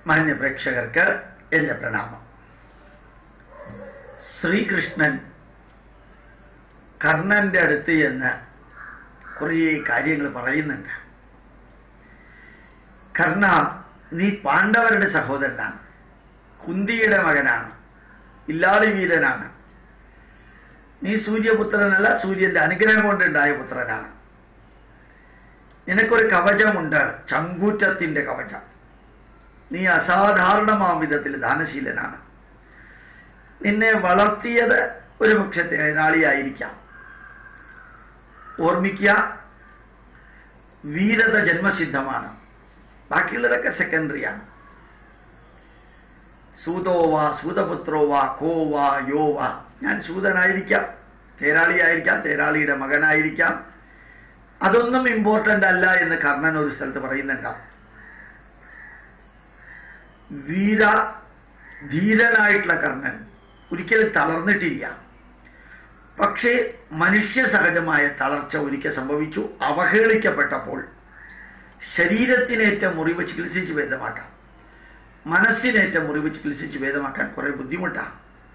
മാന്യ പ്രേക്ഷകർക്ക് എൻ്റെ പ്രണാമം ശ്രീകൃഷ്ണൻ കർണന്റെ അടുത്ത് എന്ന് കുറേ കാര്യങ്ങൾ പറയുന്നുണ്ട് കർണ നീ പാണ്ഡവരുടെ സഹോദരനാണ് കുന്തിയുടെ മകനാണ് ഇല്ലാളി വീരനാണ് നീ സൂര്യപുത്രനല്ല സൂര്യന്റെ അനുഗ്രഹം കൊണ്ടുണ്ടായ പുത്രനാണ് നിനക്കൊരു കവചമുണ്ട് ചങ്കൂറ്റത്തിന്റെ കവചം നീ അസാധാരണമാം വിധത്തിൽ ദാനശീലനാണ് നിന്നെ വളർത്തിയത് ഒരു പക്ഷെ തേനാളിയായിരിക്കാം ഓർമ്മിക്കുക വീരത ജന്മസിദ്ധമാണ് ബാക്കിയുള്ളതൊക്കെ സെക്കൻഡറിയാണ് സൂതോവ സൂതപുത്രോവ കോവ യോവ ഞാൻ സൂതനായിരിക്കാം തേരാളിയായിരിക്കാം തേരാളിയുടെ മകനായിരിക്കാം അതൊന്നും ഇമ്പോർട്ടൻ്റ് അല്ല എന്ന് കർണൻ ഒരു സ്ഥലത്ത് പറയുന്നുണ്ടാവും വീര ധീരനായിട്ടുള്ള കർണൻ ഒരിക്കലും തളർന്നിട്ടില്ല പക്ഷേ മനുഷ്യ സഹജമായ തളർച്ച ഒരിക്കൽ സംഭവിച്ചു അവഹേളിക്കപ്പെട്ടപ്പോൾ ശരീരത്തിനേറ്റ മുറിവ് ചികിത്സിച്ച് ഭേദമാക്കാം മനസ്സിനേറ്റ മുറിവ് ചികിത്സിച്ച് ഭേദമാക്കാൻ കുറെ ബുദ്ധിമുട്ടാണ്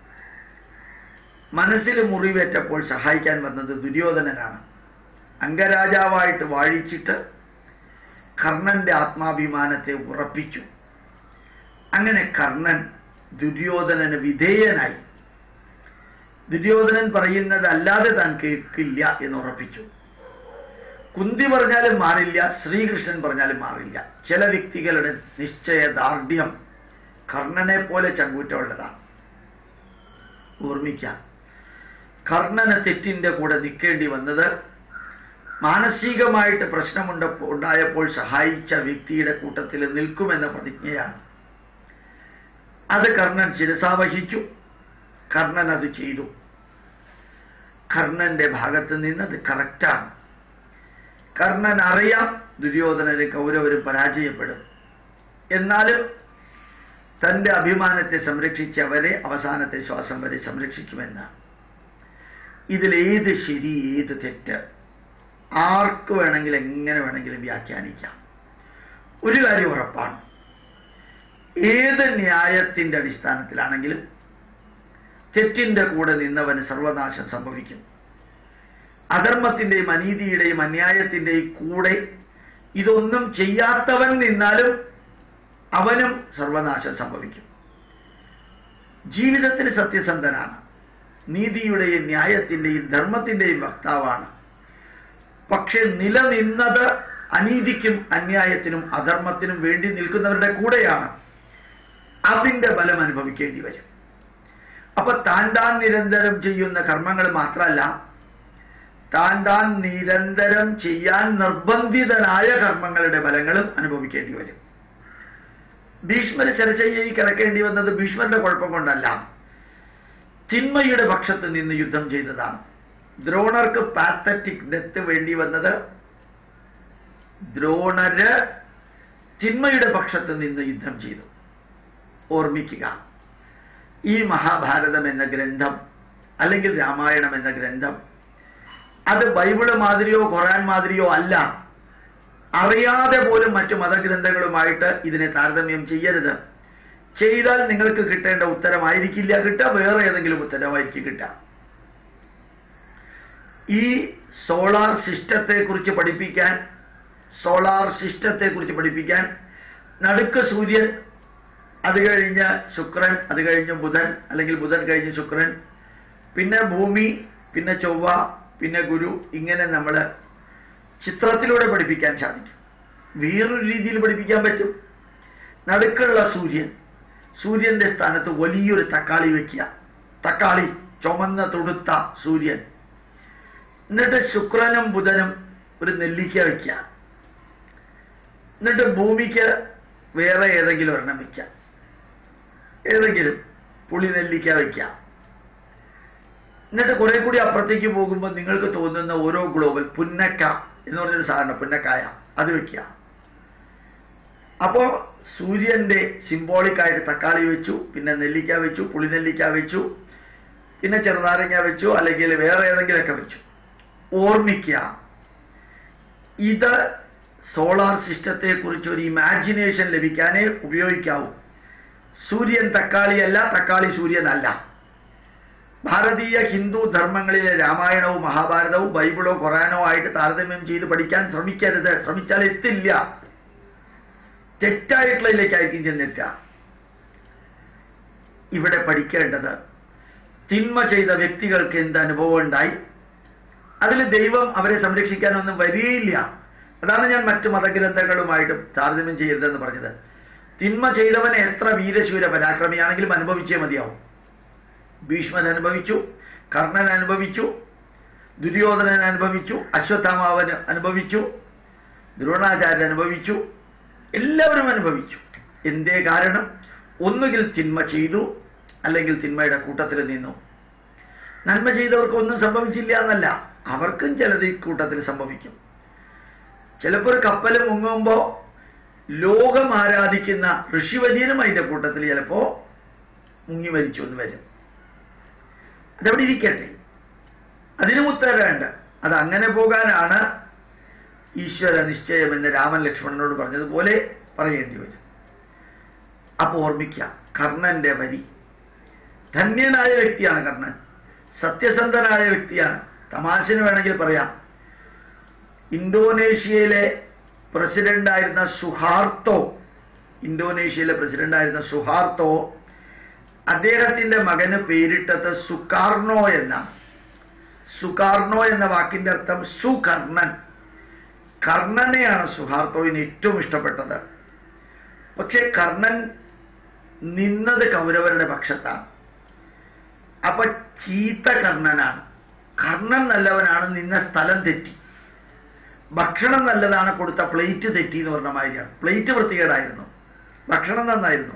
മനസ്സിൽ മുറിവേറ്റപ്പോൾ സഹായിക്കാൻ വന്നത് ദുര്യോധനനാണ് അംഗരാജാവായിട്ട് വാഴിച്ചിട്ട് കർണന്റെ ആത്മാഭിമാനത്തെ ഉറപ്പിച്ചു അങ്ങനെ കർണൻ ദുര്യോധനന് വിധേയനായി ദുര്യോധനൻ പറയുന്നത് അല്ലാതെ താൻ കേൾക്കില്ല എന്ന് ഉറപ്പിച്ചു കുന്തി പറഞ്ഞാലും മാറില്ല ശ്രീകൃഷ്ണൻ പറഞ്ഞാലും മാറില്ല ചില വ്യക്തികളുടെ നിശ്ചയദാർഢ്യം കർണനെ പോലെ ചങ്കൂറ്റമുള്ളതാണ് ഓർമ്മിക്കാം കർണന് തെറ്റിന്റെ കൂടെ നിൽക്കേണ്ടി വന്നത് മാനസികമായിട്ട് പ്രശ്നമുണ്ട ഉണ്ടായപ്പോൾ സഹായിച്ച വ്യക്തിയുടെ കൂട്ടത്തിൽ നിൽക്കുമെന്ന പ്രതിജ്ഞയാണ് അത് കർണൻ ശിരസാവഹിച്ചു കർണൻ അത് ചെയ്തു കർണന്റെ ഭാഗത്ത് നിന്ന് അത് കറക്റ്റാണ് കർണൻ അറിയാം ദുര്യോധനന് കൗരവരും പരാജയപ്പെടും എന്നാലും തന്റെ അഭിമാനത്തെ സംരക്ഷിച്ചവരെ അവസാനത്തെ ശ്വാസം വരെ സംരക്ഷിക്കുമെന്ന് ഇതിലേത് ശരി ഏത് തെറ്റ് ആർക്ക് വേണമെങ്കിലും എങ്ങനെ വേണമെങ്കിലും വ്യാഖ്യാനിക്കാം ഒരു കാര്യം ഉറപ്പാണ് ഏത് ന്യായത്തിന്റെ അടിസ്ഥാനത്തിലാണെങ്കിലും തെറ്റിന്റെ കൂടെ നിന്നവന് സർവനാശം സംഭവിക്കും അധർമ്മത്തിന്റെയും അനീതിയുടെയും അന്യായത്തിന്റെയും കൂടെ ഇതൊന്നും ചെയ്യാത്തവൻ നിന്നാലും അവനും സർവനാശം സംഭവിക്കും ജീവിതത്തിൽ സത്യസന്ധനാണ് നീതിയുടെയും ന്യായത്തിന്റെയും ധർമ്മത്തിന്റെയും വക്താവാണ് പക്ഷെ നിലനിന്നത് അനീതിക്കും അന്യായത്തിനും അധർമ്മത്തിനും വേണ്ടി നിൽക്കുന്നവരുടെ കൂടെയാണ് അതിന്റെ ബലം അനുഭവിക്കേണ്ടി വരും അപ്പൊ താൻ താൻ നിരന്തരം ചെയ്യുന്ന കർമ്മങ്ങൾ മാത്രമല്ല താൻ താൻ നിരന്തരം ചെയ്യാൻ നിർബന്ധിതനായ കർമ്മങ്ങളുടെ ഫലങ്ങളും അനുഭവിക്കേണ്ടി വരും ഭീഷ്മർ ശരശയ്യയിൽ കിടക്കേണ്ടി വന്നത് ഭീഷ്മരുടെ കുഴപ്പം കൊണ്ടല്ല തിന്മയുടെ പക്ഷത്ത് നിന്ന് യുദ്ധം ചെയ്തതാണ് ദ്രോണർക്ക് പാത്തറ്റിക് ഡെത്ത് വേണ്ടി വന്നത് ദ്രോണര് തിന്മയുടെ പക്ഷത്ത് നിന്ന് യുദ്ധം ചെയ്തു ഓർമ്മിക്കുക ഈ മഹാഭാരതം എന്ന ഗ്രന്ഥം അല്ലെങ്കിൽ രാമായണം എന്ന ഗ്രന്ഥം അത് ബൈബിള് മാതിരിയോ ഖുറാൻ മാതിരിയോ അല്ല അറിയാതെ പോലും മറ്റു മതഗ്രന്ഥങ്ങളുമായിട്ട് ഇതിനെ താരതമ്യം ചെയ്യരുത് ചെയ്താൽ നിങ്ങൾക്ക് കിട്ടേണ്ട ഉത്തരമായിരിക്കില്ല കിട്ടുക വേറെ ഏതെങ്കിലും ഉത്തരമായിരിക്കും കിട്ടുക ഈ സോളാർ സിസ്റ്റത്തെ കുറിച്ച് പഠിപ്പിക്കാൻ സോളാർ സിസ്റ്റത്തെ കുറിച്ച് പഠിപ്പിക്കാൻ നടുക്ക് സൂര്യൻ അത് കഴിഞ്ഞ് ശുക്രൻ അത് കഴിഞ്ഞ് ബുധൻ അല്ലെങ്കിൽ ബുധൻ കഴിഞ്ഞ് ശുക്രൻ പിന്നെ ഭൂമി പിന്നെ ചൊവ്വ പിന്നെ ഗുരു ഇങ്ങനെ നമ്മൾ ചിത്രത്തിലൂടെ പഠിപ്പിക്കാൻ സാധിക്കും വേറൊരു രീതിയിൽ പഠിപ്പിക്കാൻ പറ്റും നടുക്കുള്ള സൂര്യൻ സൂര്യന്റെ സ്ഥാനത്ത് വലിയൊരു തക്കാളി വെക്കുക തക്കാളി ചുമന്ന തുടുത്ത സൂര്യൻ എന്നിട്ട് ശുക്രനും ബുധനും ഒരു നെല്ലിക്ക വെക്കുക എന്നിട്ട് ഭൂമിക്ക് വേറെ ഏതെങ്കിലും ഒരെണ്ണം വെക്കാം ഏതെങ്കിലും പുളി നെല്ലിക്ക വയ്ക്കാം എന്നിട്ട് കുറെ കൂടി അപ്പുറത്തേക്ക് പോകുമ്പോൾ നിങ്ങൾക്ക് തോന്നുന്ന ഓരോ ഗ്ലോബൽ പുന്നക്ക എന്ന് പറഞ്ഞൊരു സാധനം പുന്നക്കായ അത് വെക്കുക അപ്പോ സൂര്യന്റെ സിംബോളിക് ആയിട്ട് തക്കാളി വെച്ചു പിന്നെ നെല്ലിക്ക വെച്ചു പുളി നെല്ലിക്ക വെച്ചു പിന്നെ ചെറുനാരങ്ങ വെച്ചു അല്ലെങ്കിൽ വേറെ ഏതെങ്കിലുമൊക്കെ വെച്ചു ഓർമ്മിക്കുക ഇത് സോളാർ സിസ്റ്റത്തെക്കുറിച്ച് ഒരു ഇമാജിനേഷൻ ലഭിക്കാനേ ഉപയോഗിക്കാവൂ സൂര്യൻ തക്കാളിയല്ല തക്കാളി സൂര്യനല്ല ഭാരതീയ ഹിന്ദു ധർമ്മങ്ങളിലെ രാമായണവും മഹാഭാരതവും ബൈബിളോ ഖുറാനോ ആയിട്ട് താരതമ്യം ചെയ്ത് പഠിക്കാൻ ശ്രമിക്കരുത് ശ്രമിച്ചാൽ എത്തില്ല തെറ്റായിട്ടുള്ളതിലേക്കായിരിക്കും ചെന്നെത്തുക ഇവിടെ പഠിക്കേണ്ടത് തിന്മ ചെയ്ത വ്യക്തികൾക്ക് എന്ത് അനുഭവം ഉണ്ടായി അതിൽ ദൈവം അവരെ സംരക്ഷിക്കാനൊന്നും വരികയില്ല അതാണ് ഞാൻ മറ്റു മതഗ്രന്ഥങ്ങളുമായിട്ടും താരതമ്യം ചെയ്യരുതെന്ന് പറഞ്ഞത് തിന്മ ചെയ്തവൻ എത്ര വീരശൂര പരാക്രമിയാണെങ്കിലും അനുഭവിച്ചേ മതിയാവും ഭീഷ്മൻ അനുഭവിച്ചു കർണൻ അനുഭവിച്ചു ദുര്യോധനൻ അനുഭവിച്ചു അശ്വത്ഥാമാവൻ അനുഭവിച്ചു ദ്രോണാചാര്യൻ അനുഭവിച്ചു എല്ലാവരും അനുഭവിച്ചു എന്തേ കാരണം ഒന്നുകിൽ തിന്മ ചെയ്തു അല്ലെങ്കിൽ തിന്മയുടെ കൂട്ടത്തിൽ നിന്നു നന്മ ചെയ്തവർക്ക് ഒന്നും സംഭവിച്ചില്ല എന്നല്ല അവർക്കും ചിലത് ഈ കൂട്ടത്തിൽ സംഭവിക്കും ചിലപ്പോൾ ഒരു കപ്പൽ മുങ്ങുമ്പോ ലോകം ആരാധിക്കുന്ന ഋഷിവര്യനും അതിന്റെ കൂട്ടത്തിൽ ചിലപ്പോ മുങ്ങി മരിച്ചു എന്ന് വരും അതവിടെ ഇരിക്കട്ടെ അതിനും ഉത്തരവേണ്ട അത് അങ്ങനെ പോകാനാണ് ഈശ്വര നിശ്ചയം എന്ന് രാമൻ ലക്ഷ്മണനോട് പറഞ്ഞതുപോലെ പറയേണ്ടി വരും അപ്പൊ ഓർമ്മിക്കാം കർണന്റെ വരി ധന്യനായ വ്യക്തിയാണ് കർണൻ സത്യസന്ധനായ വ്യക്തിയാണ് തമാശന് വേണമെങ്കിൽ പറയാം ഇന്തോനേഷ്യയിലെ പ്രസിഡന്റായിരുന്ന സുഹാർത്തോ ഇന്തോനേഷ്യയിലെ പ്രസിഡന്റായിരുന്ന സുഹാർത്തോ അദ്ദേഹത്തിന്റെ മകന് പേരിട്ടത് സുകാർണോ എന്നാണ് സുകാർണോ എന്ന വാക്കിന്റെ അർത്ഥം സുകർണൻ കർണനെയാണ് സുഹാർത്തോവിന് ഏറ്റവും ഇഷ്ടപ്പെട്ടത് പക്ഷെ കർണൻ നിന്നത് കൗരവരുടെ പക്ഷത്താണ് അപ്പൊ ചീത്ത കർണനാണ് കർണൻ നല്ലവനാണ് നിന്ന സ്ഥലം തെറ്റി ഭക്ഷണം നല്ലതാണ് കൊടുത്ത പ്ലേറ്റ് തെറ്റി എന്ന് പറഞ്ഞ മാതിരിയാണ് പ്ലേറ്റ് വൃത്തികേടായിരുന്നു ഭക്ഷണം നന്നായിരുന്നു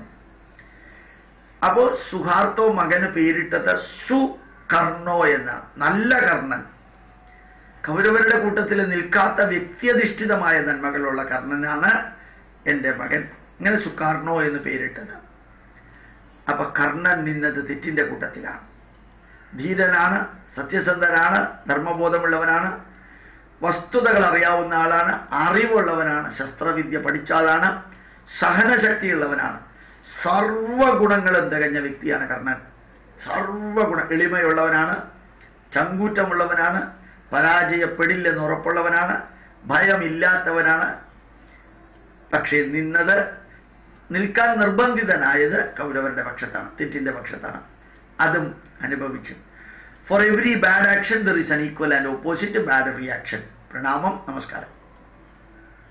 അപ്പോ സുഹാർത്തോ മകന് പേരിട്ടത് സുകർണോ എന്നാണ് നല്ല കർണൻ കൗരവരുടെ കൂട്ടത്തിൽ നിൽക്കാത്ത വ്യക്തിയധിഷ്ഠിതമായ നന്മകളുള്ള കർണനാണ് എൻ്റെ മകൻ ഇങ്ങനെ സുകാർണോ എന്ന് പേരിട്ടത് അപ്പൊ കർണൻ നിന്നത് തെറ്റിന്റെ കൂട്ടത്തിലാണ് ധീരനാണ് സത്യസന്ധനാണ് ധർമ്മബോധമുള്ളവനാണ് വസ്തുതകൾ അറിയാവുന്ന ആളാണ് അറിവുള്ളവനാണ് ശസ്ത്രവിദ്യ പഠിച്ച ആളാണ് സഹനശക്തിയുള്ളവനാണ് സർവഗുണങ്ങളും തികഞ്ഞ വ്യക്തിയാണ് കർണൻ സർവഗുണ എളിമയുള്ളവനാണ് ചങ്കൂറ്റമുള്ളവനാണ് പരാജയപ്പെടില്ലെന്ന് ഉറപ്പുള്ളവനാണ് ഭയമില്ലാത്തവനാണ് പക്ഷേ നിന്നത് നിൽക്കാൻ നിർബന്ധിതനായത് കൗരവരുടെ പക്ഷത്താണ് തെറ്റിന്റെ പക്ഷത്താണ് അതും അനുഭവിച്ചു for every bad action there is an equal and opposite bad reaction പ്രണാമം നമസ്കാരം